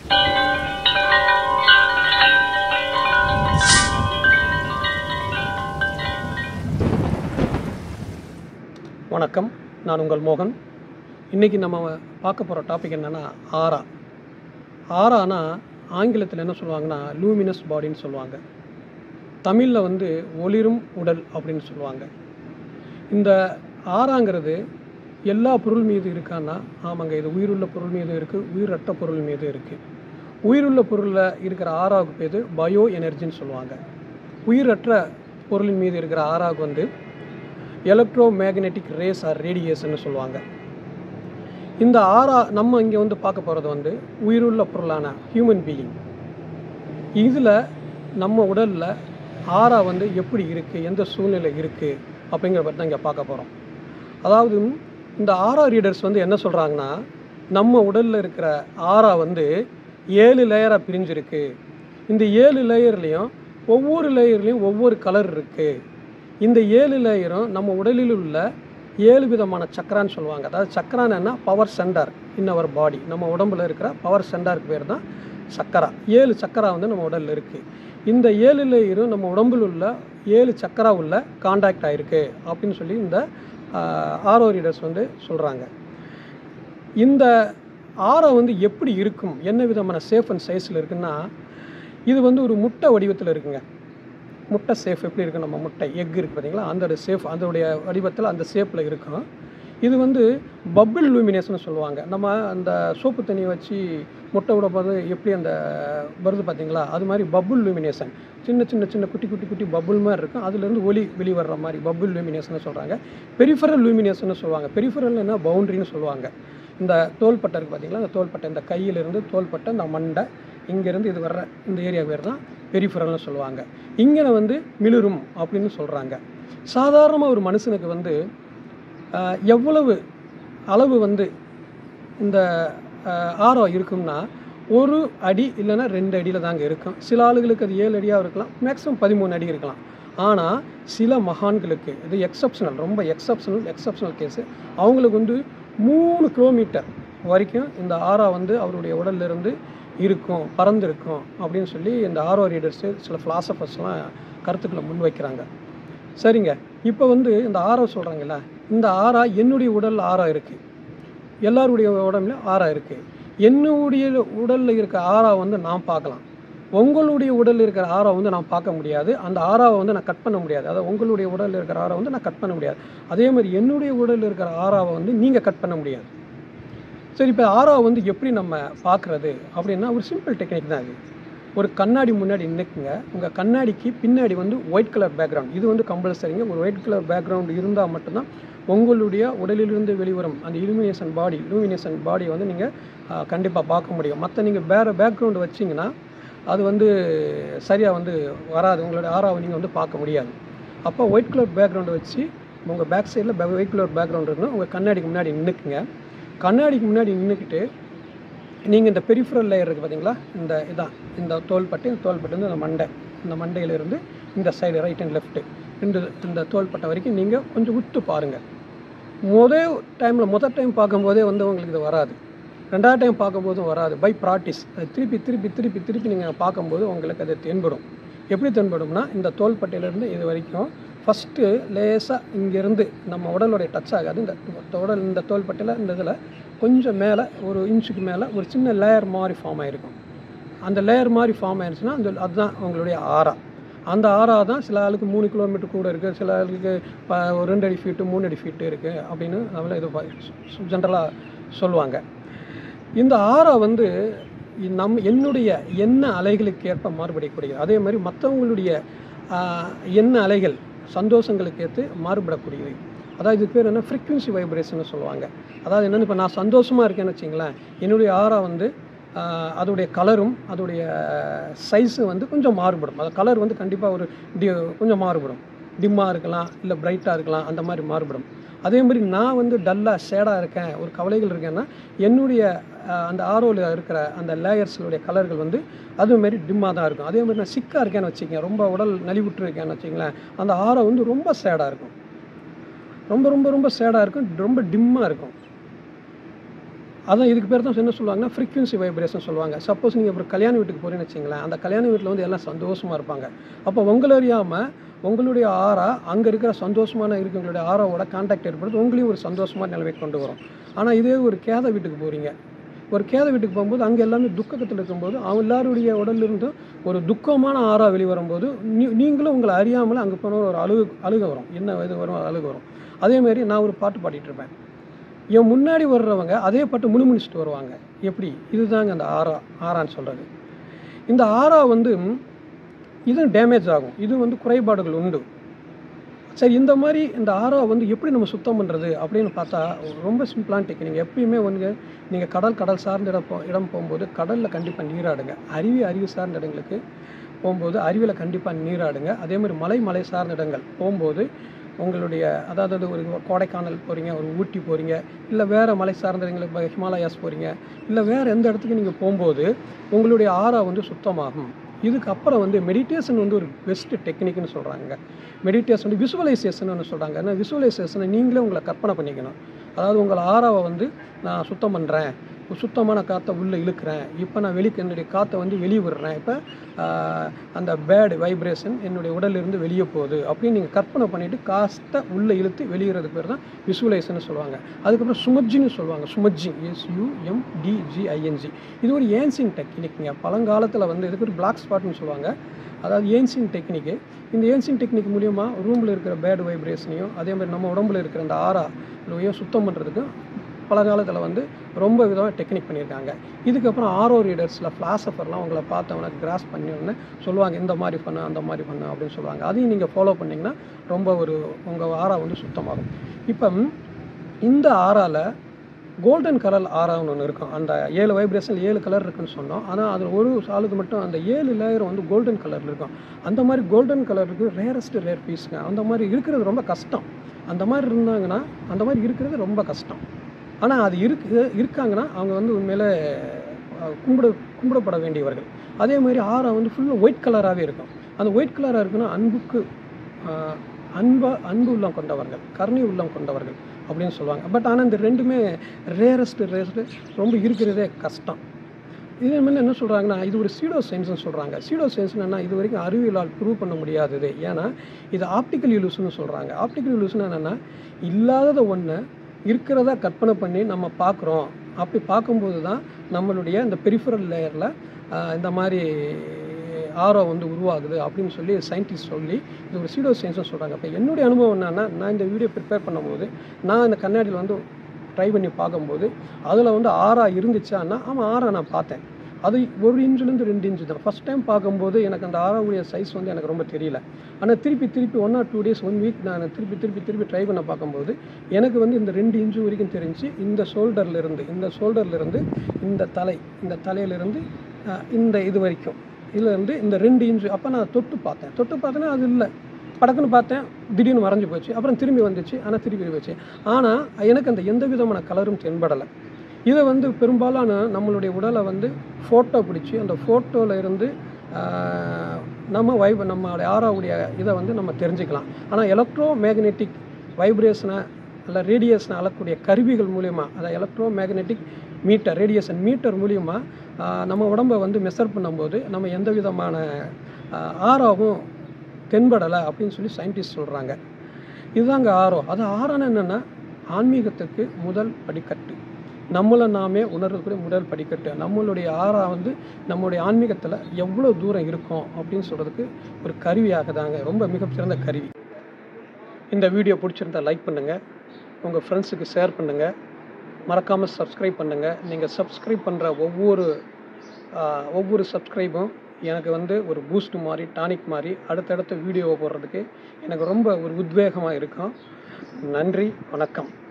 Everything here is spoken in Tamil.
வணக்கம் நான் உங்கள் மோகன் இன்றைக்கி நம்ம பார்க்க போகிற டாபிக் என்னென்னா ஆரா ஆரானா ஆங்கிலத்தில் என்ன சொல்லுவாங்கன்னா லூமினஸ் பாடின்னு சொல்லுவாங்க தமிழில் வந்து ஒளிரும் உடல் அப்படின்னு சொல்லுவாங்க இந்த ஆறாங்கிறது எல்லா பொருள் மீது இருக்கான்னா ஆமாங்க இது உயிருள்ள பொருள் மீது இருக்குது உயிரற்ற பொருள் மீது இருக்குது உயிருள்ள பொருளில் இருக்கிற ஆறாவுக்கு பேர் பயோ எனர்ஜின்னு சொல்லுவாங்க உயிரற்ற பொருளின் மீது இருக்கிற ஆறாவுக்கு வந்து electromagnetic rays or radiation சொல்லுவாங்க இந்த ஆறா நம்ம இங்கே வந்து பார்க்க போகிறது வந்து உயிருள்ள பொருளான ஹியூமன் பீயிங் இதில் நம்ம உடலில் ஆறா வந்து எப்படி இருக்குது எந்த சூழ்நிலை இருக்குது அப்படிங்கிற பற்றி தான் இங்கே பார்க்க போகிறோம் அதாவது இந்த ஆரா ரீடர்ஸ் வந்து என்ன சொல்கிறாங்கன்னா நம்ம உடலில் இருக்கிற ஆறா வந்து ஏழு லேயராக பிரிஞ்சிருக்கு இந்த ஏழு லேயர்லேயும் ஒவ்வொரு லேயர்லேயும் ஒவ்வொரு கலர் இருக்குது இந்த ஏழு லேயரும் நம்ம உடலில் உள்ள ஏழு விதமான சக்கரான்னு சொல்லுவாங்க அதாவது சக்கரான்னா பவர் சென்டர் இன் அவர் பாடி நம்ம உடம்புல இருக்கிற பவர் சென்டருக்கு பேர் தான் சக்கரா ஏழு சக்கரா வந்து நம்ம உடலில் இருக்குது இந்த ஏழு லேயரும் நம்ம உடம்பில் உள்ள ஏழு சக்கரா உள்ள காண்டாக்ட் ஆகிருக்கு அப்படின்னு சொல்லி இந்த ஆரோ ரீடர்ஸ் வந்து சொல்கிறாங்க இந்த ஆரா வந்து எப்படி இருக்கும் என்ன விதமான சேஃப் அண்ட் சைஸில் இருக்குன்னா இது வந்து ஒரு முட்டை வடிவத்தில் இருக்குங்க முட்டை சேஃப் எப்படி இருக்குது நம்ம முட்டை எக் இருக்குது பார்த்தீங்களா அந்த சேஃப் அதோடைய வடிவத்தில் அந்த ஷேப்பில் இருக்கும் இது வந்து பப்பிள் லூமினேஷன் சொல்லுவாங்க நம்ம அந்த சோப்பு தண்ணியை வச்சு முட்டை விட போது எப்படி அந்த வருது பார்த்தீங்களா அது மாதிரி பப்புள் லூமினேஷன் சின்ன சின்ன சின்ன குட்டி குட்டி குட்டி பப்புள் மாதிரி இருக்கும் அதுலேருந்து ஒளி வெளி வர்ற மாதிரி பப்புள் லூமினேஷன் சொல்கிறாங்க பெரிஃபரல் லூமினேஷன் சொல்லுவாங்க பெரிஃபரல் என்ன பவுண்ட்ரின்னு சொல்லுவாங்க இந்த தோள்பட்டை இருக்குது பார்த்தீங்களா இந்த தோள்பட்டை இந்த கையிலிருந்து தோள்பட்டை இந்த மண்டை இங்கேருந்து இது வர்ற இந்த ஏரியா பேர் தான் பெரிஃபரல்னு சொல்லுவாங்க இங்கே வந்து மிளிரும் அப்படின்னு சொல்கிறாங்க சாதாரணமாக ஒரு மனுஷனுக்கு வந்து எவ்வளவு அளவு வந்து இந்த ஆரோ இருக்கும்னா ஒரு அடி இல்லைன்னா ரெண்டு அடியில் தாங்க இருக்கும் சில ஆளுகளுக்கு அது ஏழு அடியாக இருக்கலாம் மேக்ஸிமம் பதிமூணு அடி இருக்கலாம் ஆனால் சில மகான்களுக்கு இது எக்ஸப்ஷனல் ரொம்ப எக்ஸப்ஷனல் எக்ஸப்ஷனல் கேஸு அவங்களுக்கு வந்து மூணு கிலோமீட்டர் வரைக்கும் இந்த ஆரா வந்து அவருடைய உடல்லிருந்து இருக்கும் பறந்துருக்கும் அப்படின்னு சொல்லி இந்த ஆரோ ரீடர்ஸு சில ஃபிலாசபர்ஸ்லாம் கருத்துக்களை முன்வைக்கிறாங்க சரிங்க இப்போ வந்து இந்த ஆரோ சொல்கிறாங்கல்ல இந்த ஆறா என்னுடைய உடல் ஆறா இருக்குது எல்லாருடைய உடம்புல ஆறா இருக்குது என்னுடைய உடலில் இருக்க ஆறா வந்து நான் பார்க்கலாம் உங்களுடைய உடலில் இருக்கிற ஆறா வந்து நான் பார்க்க முடியாது அந்த ஆறாவை வந்து நான் கட் பண்ண முடியாது அதாவது உங்களுடைய உடலில் இருக்கிற ஆறா வந்து நான் கட் பண்ண முடியாது அதே மாதிரி என்னுடைய உடலில் இருக்கிற ஆறாவை வந்து நீங்கள் கட் பண்ண முடியாது சரி இப்போ ஆறாவை வந்து எப்படி நம்ம பார்க்குறது அப்படின்னா ஒரு சிம்பிள் டெக்னிக் தான் அது ஒரு கண்ணாடி முன்னாடி நிற்குங்க உங்கள் கண்ணாடிக்கு பின்னாடி வந்து ஒயிட் கலர் பேக்ரவுண்ட் இது வந்து கம்பல்சரிங்க ஒரு ஒயிட் கலர் பேக்ரவுண்ட் இருந்தால் மட்டும்தான் உங்களுடைய உடலிலிருந்து வெளிவரும் அந்த இலுமினேஷன் பாடி லூமினேஷன் பாடியை வந்து நீங்கள் கண்டிப்பாக பார்க்க முடியும் மற்ற நீங்கள் வேறு பேக்ரவுண்டு வச்சிங்கன்னா அது வந்து சரியாக வந்து வராது உங்களுடைய ஆறாவை நீங்கள் வந்து பார்க்க முடியாது அப்போ ஒயிட் கலர் பேக்ரவுண்டை வச்சு உங்கள் பேக் சைடில் ஒயிட் கலர் பேக்ரவுண்ட் இருக்கணும் உங்கள் கண்ணாடிக்கு முன்னாடி நின்றுக்குங்க கண்ணாடிக்கு முன்னாடி நின்றுக்கிட்டு நீங்கள் இந்த பெரிஃபரல் லேயர் இருக்குது பார்த்தீங்களா இந்த இதான் இந்த தோள்பட்டு இந்த தோள்பட்டு வந்து இந்த மண்டை இந்த மண்டையிலிருந்து இந்த சைடு ரைட் அண்ட் லெஃப்ட்டு இந்த இந்த தோள்பட்டை வரைக்கும் நீங்கள் கொஞ்சம் உத்து பாருங்கள் முதல் டைமில் முதல் டைம் பார்க்கும்போதே வந்து உங்களுக்கு இது வராது ரெண்டாவது டைம் பார்க்கும்போதும் வராது பை ப்ராக்டிஸ் அது திருப்பி திருப்பி திருப்பி திருப்பி நீங்கள் பார்க்கும்போது உங்களுக்கு அது தென்படும் எப்படி தென்படும்னா இந்த தோள்பட்டையிலேருந்து இது வரைக்கும் ஃபஸ்ட்டு லேசாக இங்கேருந்து நம்ம உடலுடைய டச் ஆகாது இந்த உடல் இந்த தோள்பட்டையில் இந்த இதில் கொஞ்சம் மேலே ஒரு இன்ச்சுக்கு மேலே ஒரு சின்ன லேயர் மாதிரி ஃபார்ம் ஆகிருக்கும் அந்த லேயர் மாதிரி ஃபார்ம் ஆயிடுச்சுன்னா அந்த அதுதான் உங்களுடைய ஆறா அந்த ஆறா தான் சில ஆளுக்கு மூணு கிலோமீட்டர் கூட இருக்குது சில ஆளுக்கு ஒரு ரெண்டு அடி ஃபீட்டு மூணு அடி ஃபீட்டு இருக்குது அப்படின்னு நம்மள இது ஜென்ரலாக சொல்லுவாங்க இந்த ஆறா வந்து நம் என்னுடைய எண்ண அலைகளுக்கு ஏற்ப மாறுபடக்கூடியது அதே மாதிரி மற்றவங்களுடைய எண்ண அலைகள் சந்தோஷங்களுக்கு ஏற்று மாறுபடக்கூடியது அதாவது இது பேர் என்ன ஃப்ரீக்வன்சி வைப்ரேஷன் சொல்லுவாங்க அதாவது என்னென்னு இப்போ நான் சந்தோஷமாக இருக்கேன்னு வச்சிங்களேன் என்னுடைய ஆறா வந்து அதோடைய கலரும் அதோடைய சைஸும் வந்து கொஞ்சம் மாறுபடும் அது கலர் வந்து கண்டிப்பாக ஒரு டி கொஞ்சம் மாறுபடும் டிம்மாக இருக்கலாம் இல்லை பிரைட்டாக இருக்கலாம் அந்த மாதிரி மாறுபடும் அதே மாதிரி நான் வந்து டல்லாக ஷேடாக இருக்கேன் ஒரு கவலைகள் இருக்கேன்னா என்னுடைய அந்த ஆரோவில் இருக்கிற அந்த லேயர்ஸுடைய கலர்கள் வந்து அதுமாரி டிம்மாக தான் இருக்கும் அதே மாதிரி நான் சிக்காக இருக்கேன்னு வச்சுக்கேன் ரொம்ப உடல் நலிவுற்று இருக்கேன்னு வச்சுங்களேன் அந்த ஆரோ வந்து ரொம்ப சேடாக இருக்கும் ரொம்ப ரொம்ப ரொம்ப சேடாக இருக்கும் ரொம்ப டிம்மாக இருக்கும் அதான் இதுக்கு பேர் தான் என்ன சொல்லுவாங்கன்னா ஃப்ரீக்வன்சி வைப்ரேஷன் சொல்லுவாங்க சப்போஸ் நீங்கள் ஒரு கல்யாண வீட்டுக்கு போகிறீங்கன்னு வச்சுங்களேன் அந்த கல்யாண வீட்டில் வந்து எல்லாம் சந்தோஷமாக இருப்பாங்க அப்போ உங்களை அறியாமல் உங்களுடைய ஆறா அங்கே இருக்கிற சந்தோஷமான இருக்கிறவங்களுடைய ஆறாவோட கான்டாக்ட் ஏற்படுத்தி உங்களையும் ஒரு சந்தோஷமான நிலைமை கொண்டு வரும் ஆனால் இதே ஒரு கேத வீட்டுக்கு போகிறீங்க ஒரு கேத வீட்டுக்கு போகும்போது அங்கே எல்லாமே துக்கத்தில் இருக்கும்போது அவங்க எல்லாருடைய உடலிருந்தும் ஒரு துக்கமான ஆறா வெளிவரும்போது நீ நீங்களும் உங்களை அறியாமல் அங்கே போன ஒரு அழுகு அழுக வரும் என்ன இது வரும் அழுக வரும் அதேமாரி நான் ஒரு பாட்டு பாடிட்டு இருப்பேன் என் முன்னாடி வர்றவங்க அதே பாட்டு முணுமுணிச்சிட்டு வருவாங்க எப்படி இதுதாங்க அந்த ஆறா ஆறான்னு சொல்கிறது இந்த ஆறா வந்து இது டேமேஜ் ஆகும் இது வந்து குறைபாடுகள் உண்டு சரி இந்த மாதிரி இந்த ஆறா வந்து எப்படி நம்ம சுத்தம் பண்ணுறது அப்படின்னு பார்த்தா ரொம்ப சிம்பிளான டெக்னிக் எப்பயுமே வந்து நீங்கள் கடல் கடல் சார்ந்த இடம் போ இடம் போகும்போது கடலில் கண்டிப்பாக நீராடுங்க அருவி அருவி சார்ந்த இடங்களுக்கு போகும்போது அருவியில் கண்டிப்பாக நீராடுங்க அதே மாதிரி மலை மலை சார்ந்த இடங்கள் போகும்போது உங்களுடைய அதாவது ஒரு கொடைக்கானல் போகிறீங்க ஒரு ஊட்டி போகிறீங்க இல்லை வேறு மலை சார்ந்த இடங்களுக்கு இப்போ ஹிமாலயாஸ் போகிறீங்க இல்லை வேறு எந்த இடத்துக்கு நீங்கள் போகும்போது உங்களுடைய ஆறா வந்து சுத்தமாகும் இதுக்கப்புறம் வந்து மெடிடேஷன் வந்து ஒரு பெஸ்ட் டெக்னிக்னு சொல்கிறாங்க மெடிடேஷன் வந்து விசுவலைசேஷன் ஒன்று சொல்கிறாங்க ஏன்னா விசுவலைசேஷனை நீங்களே உங்களை கற்பனை பண்ணிக்கணும் அதாவது உங்கள் ஆறாவை வந்து நான் சுத்தம் பண்ணுறேன் சுத்தமான காற்றை உள்ளே இழுக்கிறேன் இப்போ நான் வெளி என்னுடைய காற்றை வந்து வெளியே விடுறேன் இப்போ அந்த பேட் வைப்ரேஷன் என்னுடைய உடலிருந்து வெளியே போகுது அப்படின்னு நீங்கள் கற்பனை பண்ணிவிட்டு காற்றை உள்ளே இழுத்து வெளியிறது பேர் தான் விசுவலைசேஷன் சொல்லுவாங்க அதுக்கப்புறம் சுமர்ஜின்னு சொல்லுவாங்க சுமர்ஜிங் எஸ்யூஎம்டிஜிஐஎன்ஜி இது ஒரு ஏன்சிங் டெக்னிக்ங்க பழங்காலத்தில் வந்து இதுக்கு ஒரு பிளாக் ஸ்பாட்னு சொல்லுவாங்க அதாவது ஏன்சிங் டெக்னிக்கு இந்த ஏன்சிங் டெக்னிக் மூலியமாக ரூமில் இருக்கிற பேட் வைப்ரேஷனையும் அதே மாதிரி நம்ம உடம்புல இருக்கிற அந்த ஆறாவையும் சுத்தம் பண்ணுறதுக்கு பல காலத்தில் வந்து ரொம்ப விதமாக டெக்னிக் பண்ணியிருக்காங்க இதுக்கப்புறம் ஆரோ ரீடர்ஸில் ஃப்ளாசஃபர்லாம் உங்களை பார்த்தவொன்னே கிராஸ் பண்ணி சொல்லுவாங்க இந்த மாதிரி பண்ணு அந்த மாதிரி பண்ணு அப்படின்னு சொல்லுவாங்க அதையும் நீங்கள் ஃபாலோ பண்ணிங்கன்னா ரொம்ப ஒரு உங்கள் ஆறா வந்து சுத்தமாகும் இப்போ இந்த ஆறால் கோல்டன் கலர் ஆறான்னு ஒன்று இருக்கும் அந்த ஏழு வைப்ரேஷன் ஏழு கலர் இருக்குன்னு சொன்னோம் ஆனால் அதில் ஒரு ஆளுக்கு மட்டும் அந்த ஏழு லேயர் வந்து கோல்டன் கலரில் இருக்கும் அந்த மாதிரி கோல்டன் கலருக்கு ரேரஸ்ட் ரேர் பீஸுங்க அந்த மாதிரி இருக்கிறது ரொம்ப கஷ்டம் அந்த மாதிரி இருந்தாங்கன்னா அந்த மாதிரி இருக்கிறது ரொம்ப கஷ்டம் ஆனால் அது இருக்கு இருக்காங்கன்னா அவங்க வந்து உண்மையில கும்பிட கும்பிடப்பட வேண்டியவர்கள் அதே மாதிரி ஆறா வந்து ஃபுல்லாக ஒயிட் கலராகவே இருக்கும் அந்த ஒயிட் கலராக இருக்குன்னா அன்புக்கு அன்பா அன்பு உள்ளம் கொண்டவர்கள் கருணை உள்ளம் கொண்டவர்கள் அப்படின்னு சொல்லுவாங்க பட் ஆனால் இந்த ரெண்டுமே ரேரஸ்ட் ரேரஸ்ட்டு ரொம்ப இருக்கிறதே கஷ்டம் இதே மாதிரி என்ன சொல்கிறாங்கன்னா இது ஒரு சீடோ சயின்ஸ்னு சொல்கிறாங்க சீடோ சயின்ஸ்னா இது வரைக்கும் அறிவியலால் ப்ரூவ் பண்ண முடியாதது ஏன்னா இது ஆப்டிக்கல் இலூஸ்னு சொல்கிறாங்க ஆப்டிக்கல் இலூஸ்னு என்னென்னா இல்லாததை ஒன்று இருக்கிறதா கற்பனை பண்ணி நம்ம பார்க்குறோம் அப்படி பார்க்கும்போது தான் நம்மளுடைய இந்த பெரிஃபரல் லேயரில் இந்த மாதிரி ஆரோ வந்து உருவாகுது அப்படின்னு சொல்லி சயின்டிஸ்ட் சொல்லி இது ஒரு சீடோ சயின்ஸ்னு சொல்கிறாங்க அப்போ என்னுடைய அனுபவம் என்னென்னா நான் இந்த வீடியோ ப்ரிப்பேர் பண்ணும்போது நான் இந்த கண்ணாடியில் வந்து ட்ரை பண்ணி பார்க்கும்போது அதில் வந்து ஆறா இருந்துச்சான்னா ஆமாம் ஆறா நான் பார்த்தேன் அது ஒரு இன்ச்சுலேருந்து ரெண்டு இன்ச்சு தான் ஃபஸ்ட் டைம் பார்க்கும்போது எனக்கு அந்த ஆறாவுடைய சைஸ் வந்து எனக்கு ரொம்ப தெரியல ஆனால் திருப்பி திருப்பி one or two days one week நான் திருப்பி திருப்பி திருப்பி ட்ரை பண்ண பார்க்கும்போது எனக்கு வந்து இந்த ரெண்டு இன்ச்சு வரைக்கும் தெரிஞ்சு இந்த ஷோல்டர்லேருந்து இந்த ஷோல்டர்லேருந்து இந்த தலை இந்த தலையிலேருந்து இந்த இது வரைக்கும் இதுலேருந்து இந்த ரெண்டு இன்ச்சு அப்போ நான் தொட்டு பார்த்தேன் தொட்டு பார்த்தேன்னா அது இல்லை படக்குன்னு பார்த்தேன் திடீர்னு மறைஞ்சு போச்சு அப்புறம் திரும்பி வந்துச்சு ஆனால் திரும்பி போச்சு ஆனால் எனக்கு அந்த எந்த விதமான கலரும் தென்படலை இதை வந்து பெரும்பாலான நம்மளுடைய உடலை வந்து ஃபோட்டோ பிடிச்சி அந்த ஃபோட்டோவில் இருந்து நம்ம வைப் நம்மளுடைய ஆறாவுடைய இதை வந்து நம்ம தெரிஞ்சுக்கலாம் ஆனால் எலக்ட்ரோ மேக்னெட்டிக் வைப்ரேஷனை அல்ல ரேடியேஷனை அளக்கூடிய கருவிகள் மூலிமா அதை electromagnetic meter radiation meter மூலிமா நம்ம உடம்பை வந்து மெஷர் பண்ணும்போது நம்ம எந்த விதமான ஆறாவும் தென்படலை அப்படின்னு சொல்லி சயின்டிஸ்ட் சொல்கிறாங்க இதுதாங்க ஆரோ அது ஆறான என்னென்னா ஆன்மீகத்துக்கு முதல் படிக்கட்டு நம்மளை நாமே உணர்றதுக்குரிய முதல் படிக்கட்டு நம்மளுடைய ஆறா வந்து நம்மளுடைய ஆன்மீகத்தில் எவ்வளோ தூரம் இருக்கும் அப்படின்னு சொல்கிறதுக்கு ஒரு கருவியாக தாங்க ரொம்ப மிகச்சிறந்த கருவி இந்த வீடியோ பிடிச்சிருந்தா லைக் பண்ணுங்கள் உங்கள் ஃப்ரெண்ட்ஸுக்கு ஷேர் பண்ணுங்கள் மறக்காமல் சப்ஸ்கிரைப் பண்ணுங்கள் நீங்கள் சப்ஸ்கிரைப் பண்ணுற ஒவ்வொரு ஒவ்வொரு சப்ஸ்கிரைபும் எனக்கு வந்து ஒரு பூஸ்ட் மாதிரி டானிக் மாதிரி அடுத்தடுத்த வீடியோவை போடுறதுக்கு எனக்கு ரொம்ப ஒரு உத்வேகமாக இருக்கும் நன்றி வணக்கம்